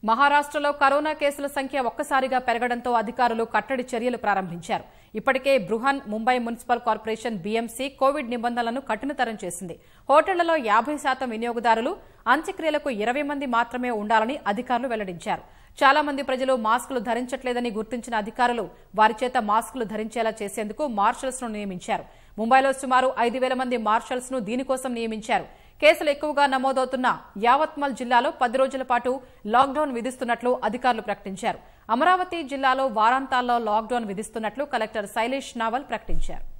మహారాష్ట్రలో కరోనా కేసుల సంఖ్య ఒక్కసారిగా పెరగడంతో అధికారులు కట్టడి చర్యలు ప్రారంభించారు ఇప్పటికే Brihanmumbai municipal corporation BMC covid నిబంధనలను కఠినతరం చేసింది హోటళ్లలో యాభై శాతం వినియోగదారులు అంత్యక్రియలకు ఇరవై మంది మాత్రమే ఉండాలని అధికారులు వెల్లడించారు చాలా మంది ప్రజలు మాస్కులు ధరించట్లేదని గుర్తించిన అధికారులు వారి చేత మాస్కులు ధరించేలా చేసేందుకు మార్షల్స్ ను నియమించారు ముంబైలో సుమారు ఐదు వేల మంది మార్షల్స్ ను దీనికోసం నియమించారు కేసులు ఎక్కువగా నమోదవుతున్న యావత్మల్ జిల్లాలో పది రోజుల పాటు లాక్డౌన్ విధిస్తున్నట్లు అధికారులు ప్రకటించారు అమరావతి జిల్లాలో వారాంతాల్లో లాక్డౌన్ విధిస్తున్నట్లు కలెక్టర్ శైలేష్ నావల్ ప్రకటించారు